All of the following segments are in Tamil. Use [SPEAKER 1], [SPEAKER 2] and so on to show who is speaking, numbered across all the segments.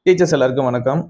[SPEAKER 1] டீச்சர்ஸ் எல்லாருக்கும் வணக்கம்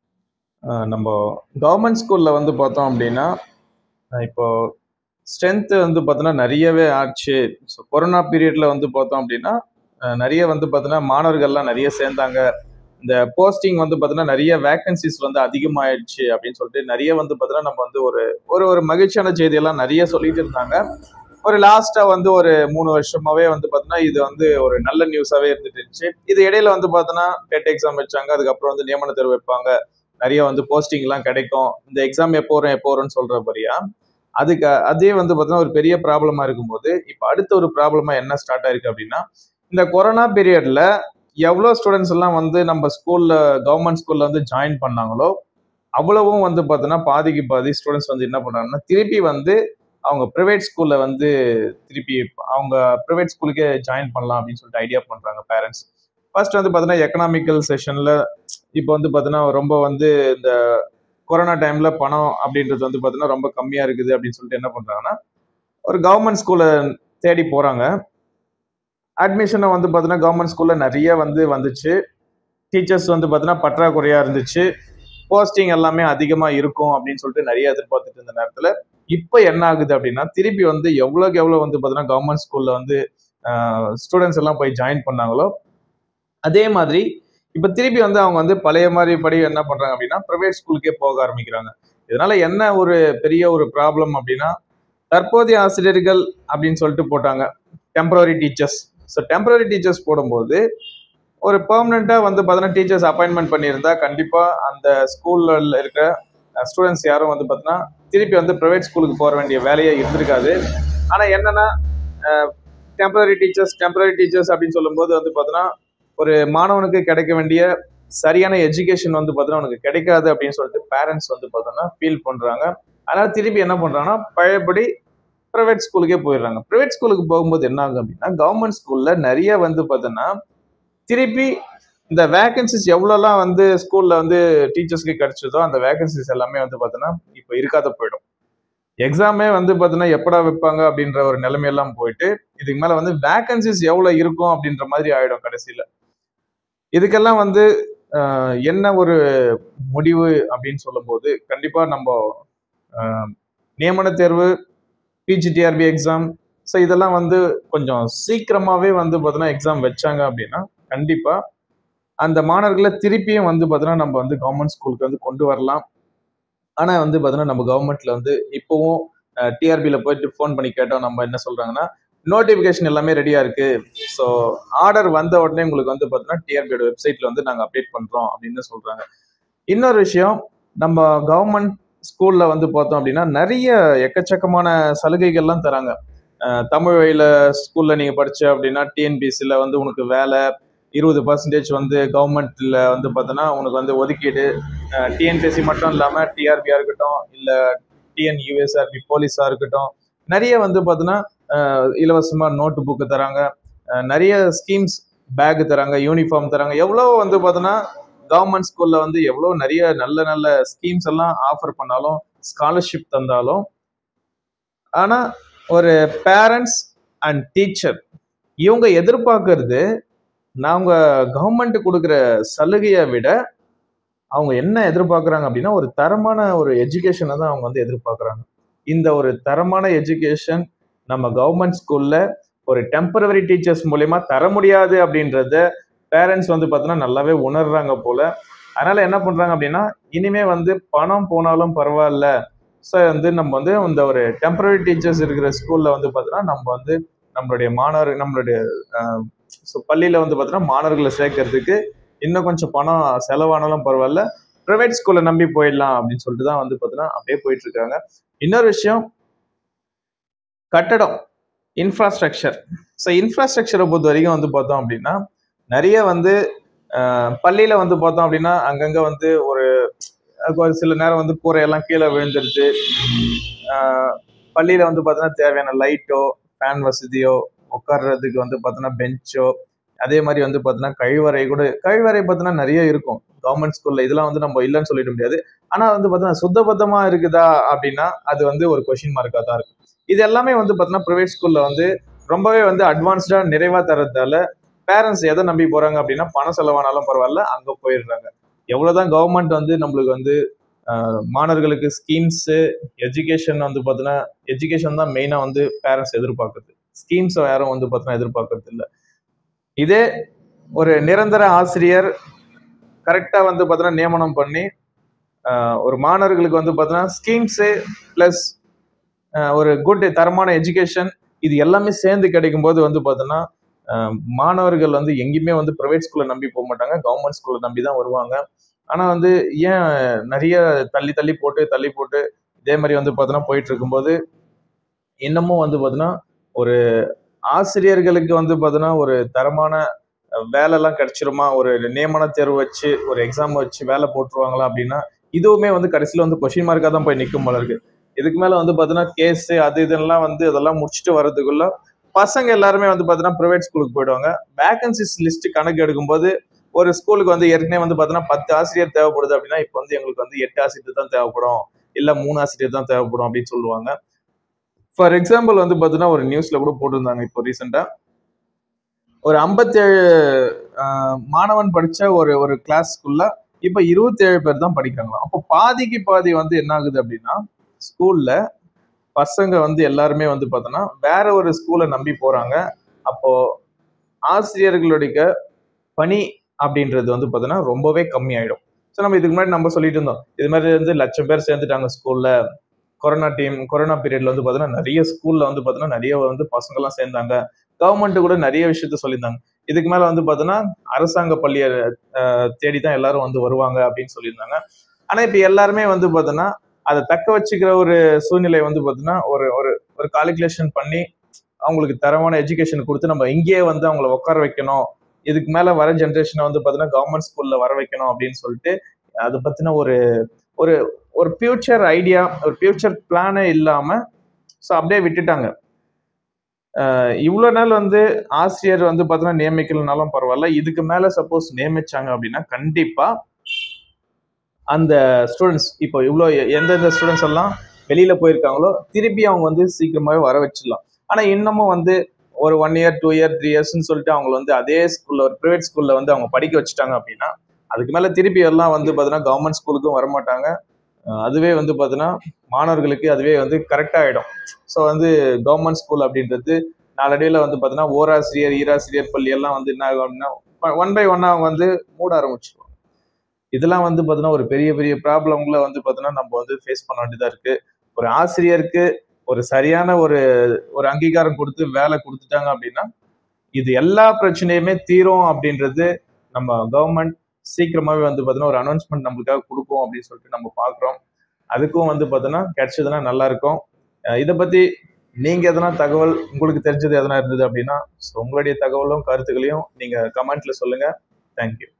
[SPEAKER 1] அஹ் நம்ம கவர்மெண்ட் ஸ்கூலில் வந்து பார்த்தோம் அப்படின்னா அஹ் இப்போ ஸ்ட்ரென்த்து வந்து பார்த்தோன்னா நிறையவே ஆச்சு ஸோ கொரோனா பீரியடில் வந்து பார்த்தோம் அப்படின்னா அஹ் நிறைய வந்து பார்த்தோன்னா மாணவர்கள்லாம் நிறைய சேர்ந்தாங்க இந்த போஸ்டிங் வந்து பார்த்தோன்னா நிறைய வேகன்சிஸ் வந்து அதிகமாயிடுச்சு அப்படின்னு சொல்லிட்டு நிறைய வந்து பார்த்தோன்னா நம்ம வந்து ஒரு ஒரு ஒரு மகிழ்ச்சியான செய்தியெல்லாம் நிறைய சொல்லிட்டு இருந்தாங்க ஒரு லாஸ்ட்டாக வந்து ஒரு மூணு வருஷமாவே வந்து பார்த்தோன்னா இது வந்து ஒரு நல்ல நியூஸாகவே இருந்துட்டு இருந்துச்சு இது இடையில வந்து பார்த்தோன்னா டெட் எக்ஸாம் வச்சாங்க அதுக்கப்புறம் வந்து நியமன தேர்வு வைப்பாங்க நிறைய வந்து போஸ்டிங்லாம் கிடைக்கும் இந்த எக்ஸாம் எப்போ வரும் எப்போ வரும்னு சொல்ற படியா அதுக்கு அதே வந்து பார்த்தோன்னா ஒரு பெரிய ப்ராப்ளமா இருக்கும்போது இப்போ அடுத்த ஒரு ப்ராப்ளமா என்ன ஸ்டார்ட் ஆயிருக்கு அப்படின்னா இந்த கொரோனா பீரியட்ல எவ்வளோ ஸ்டூடெண்ட்ஸ் எல்லாம் வந்து நம்ம ஸ்கூல்ல கவர்மெண்ட் ஸ்கூல்ல வந்து ஜாயின் பண்ணாங்களோ அவ்வளவும் வந்து பார்த்தோன்னா பாதிக்கு பாதி ஸ்டூடெண்ட்ஸ் வந்து என்ன பண்றாங்கன்னா திருப்பி வந்து அவங்க ப்ரைவேட் ஸ்கூல்ல வந்து திருப்பி அவங்க ப்ரைவேட் ஸ்கூலுக்கே ஜாயின் பண்ணலாம் அப்படின்னு சொல்லிட்டு ஐடியா பண்றாங்க பேரண்ட்ஸ் ஃபர்ஸ்ட் வந்து பார்த்தீங்கன்னா எக்கனாமிக்கல் செஷன்ல இப்போ வந்து பார்த்தீங்கன்னா ரொம்ப வந்து இந்த கொரோனா டைம்ல பணம் அப்படின்றது வந்து பார்த்தீங்கன்னா ரொம்ப கம்மியா இருக்குது அப்படின்னு சொல்லிட்டு என்ன பண்றாங்கன்னா ஒரு கவர்மெண்ட் ஸ்கூலை தேடி போறாங்க அட்மிஷனை வந்து பார்த்தீங்கன்னா கவர்மெண்ட் ஸ்கூல்ல நிறைய வந்து வந்துச்சு டீச்சர்ஸ் வந்து பார்த்தீங்கன்னா பற்றாக்குறையா இருந்துச்சு போஸ்டிங் எல்லாமே அதிகமா இருக்கும் அப்படின்னு சொல்லிட்டு நிறைய எதிர்பார்த்துட்டு இருந்த நேரத்துல இப்போ என்ன ஆகுது அப்படின்னா திருப்பி வந்து எவ்வளோக்கு எவ்வளோ வந்து பார்த்தீங்கன்னா கவர்மெண்ட் ஸ்கூல்ல வந்து ஸ்டூடெண்ட்ஸ் எல்லாம் போய் ஜாயின் பண்ணாங்களோ அதே மாதிரி இப்போ திருப்பி வந்து அவங்க வந்து பழைய மாதிரி படி என்ன பண்றாங்க அப்படின்னா ப்ரைவேட் ஸ்கூலுக்கே போக ஆரம்பிக்கிறாங்க இதனால என்ன ஒரு பெரிய ஒரு ப்ராப்ளம் அப்படின்னா தற்போதைய ஆசிரியர்கள் அப்படின்னு சொல்லிட்டு போட்டாங்க temporary teachers so temporary teachers போடும்போது ஒரு பெர்மனெண்ட்டாக வந்து பார்த்தீங்கன்னா டீச்சர்ஸ் அப்பாயின்மெண்ட் பண்ணியிருந்தா கண்டிப்பாக அந்த ஸ்கூலில் இருக்கிற ஸ்டூடெண்ட்ஸ் யாரும் வந்து பார்த்தீங்கன்னா திருப்பி வந்து ப்ரைவேட் ஸ்கூலுக்கு போக வேண்டிய வேலையே இருந்திருக்காது ஆனால் என்னன்னா டெம்பரரி டீச்சர்ஸ் டெம்பரரி டீச்சர்ஸ் அப்படின்னு சொல்லும்போது வந்து பார்த்தீங்கன்னா ஒரு மாணவனுக்கு கிடைக்க வேண்டிய சரியான எஜுகேஷன் வந்து பார்த்தீங்கன்னா அவனுக்கு கிடைக்காது அப்படின்னு சொல்லிட்டு பேரண்ட்ஸ் வந்து பார்த்தோன்னா ஃபீல் பண்ணுறாங்க அதனால திருப்பி என்ன பண்ணுறாங்கன்னா பழையபடி ப்ரைவேட் ஸ்கூலுக்கே போயிடுறாங்க ப்ரைவேட் ஸ்கூலுக்கு போகும்போது என்ன ஆகும் அப்படின்னா கவர்மெண்ட் ஸ்கூலில் நிறைய வந்து பார்த்தோன்னா திருப்பி இந்த வேகன்சிஸ் எவ்வளோலாம் வந்து ஸ்கூலில் வந்து டீச்சர்ஸ்க்கு கிடைச்சதோ அந்த வேகன்சிஸ் எல்லாமே வந்து பார்த்தோன்னா இப்போ இருக்காத போயிடும் எக்ஸாமே வந்து பார்த்தீங்கன்னா எப்படா வைப்பாங்க அப்படின்ற ஒரு நிலைமையெல்லாம் போயிட்டு இதுக்கு மேலே வந்து வேகன்சிஸ் எவ்வளோ இருக்கும் அப்படின்ற மாதிரி ஆயிடும் கடைசியில் இதுக்கெல்லாம் வந்து ஆஹ், என்ன ஒரு முடிவு அப்படின்னு சொல்லும்போது கண்டிப்பாக நம்ம ஆஹ், நியமன தேர்வு பிஜிடிஆர்பி எக்ஸாம் ஸோ இதெல்லாம் வந்து கொஞ்சம் சீக்கிரமாகவே வந்து பார்த்தீங்கன்னா எக்ஸாம் வச்சாங்க அப்படின்னா கண்டிப்பாக அந்த மாணவர்களை திருப்பியும் வந்து பார்த்தீங்கன்னா நம்ம வந்து கவர்மெண்ட் ஸ்கூலுக்கு வந்து கொண்டு வரலாம் ஆனால் வந்து பார்த்தீங்கன்னா நம்ம கவர்மெண்ட்ல வந்து இப்போவும் டிஆர்பியில் போயிட்டு ஃபோன் பண்ணி கேட்டோம் நம்ம என்ன சொல்றாங்கன்னா நோட்டிஃபிகேஷன் எல்லாமே ரெடியா இருக்கு ஸோ ஆர்டர் வந்த உடனே உங்களுக்கு வந்து பார்த்தீங்கன்னா டிஆர்பியோட வெப்சைட்ல வந்து நாங்கள் அப்டேட் பண்றோம் அப்படின்னு சொல்றாங்க இன்னொரு விஷயம் நம்ம கவர்மெண்ட் ஸ்கூல்ல வந்து பார்த்தோம் அப்படின்னா நிறைய எக்கச்சக்கமான சலுகைகள்லாம் தராங்க அஹ் தமிழ் வழியில ஸ்கூல்ல நீங்க படிச்ச அப்படின்னா டிஎன்பிசியில் வந்து உனக்கு வேலை இருபது பர்சன்டேஜ் வந்து கவர்மெண்ட்ல வந்து பார்த்தோன்னா உனக்கு வந்து ஒதுக்கீடு டிஎன்பிஎஸ்சி மட்டும் இல்லாமல் டிஆர்பியாக இருக்கட்டும் இல்லை டிஎன் யூஎஸ்ஆர்பி போலீஸாக இருக்கட்டும் நிறைய வந்து பார்த்தோன்னா இலவசமாக நோட்டு புக்கு தராங்க அஹ் நிறைய ஸ்கீம்ஸ் பேக் தராங்க யூனிஃபார்ம் தராங்க எவ்வளோ வந்து பார்த்தோன்னா கவர்மெண்ட் ஸ்கூலில் வந்து எவ்வளோ நிறைய நல்ல நல்ல ஸ்கீம்ஸ் எல்லாம் ஆஃபர் பண்ணாலும் ஸ்காலர்ஷிப் தந்தாலும் ஆனால் ஒரு பேரண்ட்ஸ் அண்ட் டீச்சர் இவங்க எதிர்பார்க்கறது நாங்க கவர்மெண்ட் கொடுக்குற சலுகையை விட அவங்க என்ன எதிர்பார்க்குறாங்க அப்படின்னா ஒரு தரமான ஒரு எஜுகேஷனை தான் அவங்க வந்து எதிர்பார்க்குறாங்க இந்த ஒரு தரமான எஜுகேஷன் நம்ம கவர்மெண்ட் ஸ்கூல்ல ஒரு டெம்பரவரி டீச்சர்ஸ் மூலயமா தர முடியாது அப்படின்றத பேரண்ட்ஸ் வந்து பார்த்தீங்கன்னா நல்லாவே உணர்றாங்க போல அதனால என்ன பண்றாங்க அப்படின்னா இனிமே வந்து பணம் போனாலும் பரவாயில்ல ஸோ வந்து நம்ம வந்து இந்த ஒரு டெம்பரரி டீச்சர்ஸ் இருக்கிற ஸ்கூல்ல வந்து பார்த்தீங்கன்னா நம்ம வந்து நம்மளுடைய மாணவர் நம்மளுடைய ஸோ பள்ளியில வந்து பார்த்தீங்கன்னா மாணவர்களை சேர்க்கறதுக்கு இன்னும் கொஞ்சம் பணம் செலவானாலும் பரவாயில்ல ப்ரைவேட் ஸ்கூலை நம்பி போயிடலாம் அப்படின்னு சொல்லிட்டு தான் வந்து பார்த்தீங்கன்னா அப்படியே போயிட்டு இருக்காங்க இன்னொரு விஷயம் கட்டடம் இன்ஃப்ராஸ்ட்ரக்சர் ஸோ இன்ஃப்ராஸ்ட்ரக்சரை பொறுத்த வரைக்கும் வந்து பார்த்தோம் அப்படின்னா நிறைய வந்து அஹ், பள்ளியில வந்து பார்த்தோம் அப்படின்னா அங்கங்க வந்து ஒரு ஒரு சில நேரம் வந்து கூரையெல்லாம் கீழே விழுந்துருது அஹ், பள்ளியில வந்து பார்த்தீங்கன்னா தேவையான லைட்டோ ஃபேன் வசதியோ உட்கார்றதுக்கு வந்து பார்த்தோன்னா பெஞ்சோ அதே மாதிரி வந்து பார்த்தீங்கன்னா கழிவறை கூட கழிவறை பார்த்தீங்கன்னா நிறைய இருக்கும் கவர்மெண்ட் ஸ்கூல்ல இதெல்லாம் வந்து நம்ம இல்லைன்னு சொல்லிட முடியாது ஆனா வந்து பார்த்தீங்கன்னா சுத்தபத்தமா இருக்குதா அப்படின்னா அது வந்து ஒரு கொஷின் மார்க்கா தான் இருக்கும் இது எல்லாமே வந்து பார்த்தீங்கன்னா ப்ரைவேட் ஸ்கூல்ல வந்து ரொம்பவே வந்து அட்வான்ஸ்டா நிறைவா தரதால பேரண்ட்ஸ் எதை நம்பி போறாங்க அப்படின்னா பணம் செலவானாலும் பரவாயில்ல அங்க போயிடுறாங்க எவ்வளோதான் கவர்மெண்ட் வந்து நம்மளுக்கு வந்து ஆஹ், மாணவர்களுக்கு ஸ்கீம்ஸு எஜுகேஷன் வந்து பார்த்தீங்கன்னா எஜுகேஷன் தான் மெயினாக வந்து பேரண்ட்ஸ் எதிர்பார்க்குறது ஸ்கீம்ஸை யாரும் வந்து பார்த்தீங்கன்னா எதிர்பார்க்கறது இல்லை இதே ஒரு நிரந்தர ஆசிரியர் கரெக்டாக வந்து பார்த்தீங்கன்னா நியமனம் பண்ணி ஆஹ், ஒரு மாணவர்களுக்கு வந்து பார்த்தீங்கன்னா ஸ்கீம்ஸு ப்ளஸ் ஒரு குட் தரமான எஜுகேஷன் இது எல்லாமே சேர்ந்து கிடைக்கும்போது வந்து பார்த்தோன்னா மாணவர்கள் வந்து எங்கேயுமே வந்து ப்ரைவேட் ஸ்கூலை நம்பி போக மாட்டாங்க கவர்மெண்ட் ஸ்கூலை நம்பி தான் வருவாங்க ஆனால் வந்து ஏன் நிறைய தள்ளி தள்ளி போட்டு தள்ளி போட்டு இதே மாதிரி வந்து பார்த்தோன்னா போயிட்டு இருக்கும்போது இன்னமும் வந்து பார்த்தோன்னா ஒரு ஆசிரியர்களுக்கு வந்து பார்த்தோன்னா ஒரு தரமான அஹ், வேலைலாம் கிடைச்சிருமா ஒரு நியமன தேர்வு வச்சு ஒரு எக்ஸாம் வச்சு வேலை போட்டுருவாங்களா அப்படின்னா இதுவுமே வந்து கடைசியில் வந்து கொஷின் மார்க்காக தான் போய் நிற்கும் போல இருக்கு இதுக்கு மேலே வந்து பார்த்தோன்னா கேஸு அது இதெல்லாம் வந்து இதெல்லாம் முடிச்சுட்டு வர்றதுக்குள்ள பசங்க எல்லாருமே வந்து பார்த்தோன்னா ப்ரைவேட் ஸ்கூலுக்கு போயிடுவாங்க வேகன்சிஸ் லிஸ்ட் கணக்கு எடுக்கும்போது ஒரு ஸ்கூலுக்கு வந்து ஏற்கனவே வந்து பார்த்தோன்னா பத்து ஆசிரியர் தேவைப்படுது அப்படின்னா இப்போ வந்து எங்களுக்கு வந்து எட்டு ஆசிரியர் தான் தேவைப்படும் இல்லை மூணு ஆசிரியர் தான் தேவைப்படும் அப்படின்னு சொல்லுவாங்க ஃபார் எக்ஸாம்பிள் வந்து பார்த்தீங்கன்னா ஒரு நியூஸ்ல கூட போட்டிருந்தாங்க இப்போ ரீசெண்டாக ஒரு ஐம்பத்தேழு மாணவன் படிச்ச ஒரு ஒரு கிளாஸ்க்குள்ள இப்போ இருபத்தேழு பேர் தான் படிக்கிறாங்க அப்போ பாதிக்கு பாதி வந்து என்ன ஆகுது அப்படின்னா ஸ்கூல்ல பசங்க வந்து எல்லாருமே வந்து பார்த்தோன்னா வேற ஒரு ஸ்கூலை நம்பி போறாங்க அப்போ ஆசிரியர்களுடைய பணி அப்படின்றது வந்து பார்த்தோன்னா ரொம்பவே கம்மி ஆயிடும் ஸோ நம்ம இதுக்கு முன்னாடி நம்ம சொல்லிட்டு இருந்தோம் இது மாதிரி வந்து லட்சம் பேர் சேர்ந்துட்டாங்க ஸ்கூல்ல கொரோனா டீம் கொரோனா பீரியட்ல வந்து பார்த்தோன்னா நிறைய ஸ்கூல்ல வந்து பார்த்தோன்னா நிறைய வந்து பசங்கெல்லாம் சேர்ந்தாங்க கவர்மெண்ட் கூட நிறைய விஷயத்த சொல்லியிருந்தாங்க இதுக்கு மேல வந்து பார்த்தோன்னா அரசாங்க பள்ளியை அஹ், தேடி தான் எல்லாரும் வந்து வருவாங்க அப்படின்னு சொல்லியிருந்தாங்க ஆனா இப்போ எல்லாருமே வந்து பார்த்தோன்னா அதை தக்க வச்சுக்கிற ஒரு சூழ்நிலை வந்து பார்த்தோன்னா ஒரு ஒரு ஒரு கால்குலேஷன் பண்ணி அவங்களுக்கு தரமான எஜுகேஷன் கொடுத்து நம்ம இங்கேயே வந்து அவங்கள உட்கார வைக்கணும் இதுக்கு மேல வர ஜென்ரேஷனை வந்து பார்த்தீங்கன்னா கவர்மெண்ட் ஸ்கூல்ல வர வைக்கணும் அப்படின்னு சொல்லிட்டு அதை பத்தின ஒரு ஒரு ஒரு ஃபியூச்சர் ஐடியா ஒரு ஃபியூச்சர் பிளானே இல்லாம ஸோ அப்படியே விட்டுட்டாங்க இவ்வளோ நாள் வந்து ஆசிரியர் வந்து பார்த்தீங்கன்னா நியமிக்கலனாலும் பரவாயில்ல இதுக்கு மேல சப்போஸ் நியமிச்சாங்க அப்படின்னா கண்டிப்பா அந்த ஸ்டூடெண்ட்ஸ் இப்போ இவ்வளோ எந்தெந்த ஸ்டூடெண்ட்ஸ் எல்லாம் வெளியில போயிருக்காங்களோ திருப்பி அவங்க வந்து சீக்கிரமாவே வர வச்சிடலாம் ஆனா இன்னமும் வந்து ஒரு one year two year three இயர்ஸ்னு சொல்லிட்டு அவங்க வந்து அதே ஸ்கூல்ல ஒரு ப்ரைவேட் ஸ்கூல்ல வந்து அவங்க படிக்க வச்சுட்டாங்க அப்படின்னா அதுக்கு மேல திருப்பி எல்லாம் வந்து பார்த்தீங்கன்னா கவர்மெண்ட் ஸ்கூலுக்கும் வரமாட்டாங்க அஹ் அதுவே வந்து பார்த்தீங்கன்னா மாணவர்களுக்கு அதுவே வந்து கரெக்டாக ஆகிடும் ஸோ வந்து கவர்மெண்ட் ஸ்கூல் அப்படின்றது நாளடைவில் வந்து பார்த்தீங்கன்னா ஓராசிரியர் ஈராசிரியர் பள்ளி எல்லாம் வந்து என்ன ஆகும் அப்படின்னா ஒன் பை ஒன்னாக அவங்க வந்து மூட ஆரம்பிச்சிருவாங்க இதெல்லாம் வந்து பார்த்தீங்கன்னா ஒரு பெரிய பெரிய ப்ராப்ளம்களை வந்து பார்த்தீங்கன்னா நம்ம வந்து ஃபேஸ் பண்ண வேண்டியதாக இருக்கு ஒரு ஆசிரியருக்கு ஒரு சரியான ஒரு ஒரு அங்கீகாரம் கொடுத்து வேலை கொடுத்துட்டாங்க அப்படின்னா இது எல்லா பிரச்சனையுமே தீரும் அப்படின்றது நம்ம கவர்மெண்ட் சீக்கிரமாவே வந்து பார்த்தீங்கன்னா ஒரு அனௌன்ஸ்மெண்ட் நம்மளுக்காக கொடுப்போம் அப்படின்னு சொல்லிட்டு நம்ம பார்க்குறோம் அதுக்கும் வந்து பார்த்தோன்னா கிடைச்சதுன்னா நல்லா இருக்கும் அஹ் இதை பத்தி நீங்க எதனா தகவல் உங்களுக்கு தெரிஞ்சது எதனா இருந்தது அப்படின்னா so உங்களுடைய தகவலும் கருத்துக்களையும் நீங்க கமெண்ட்ல சொல்லுங்க தேங்க்யூ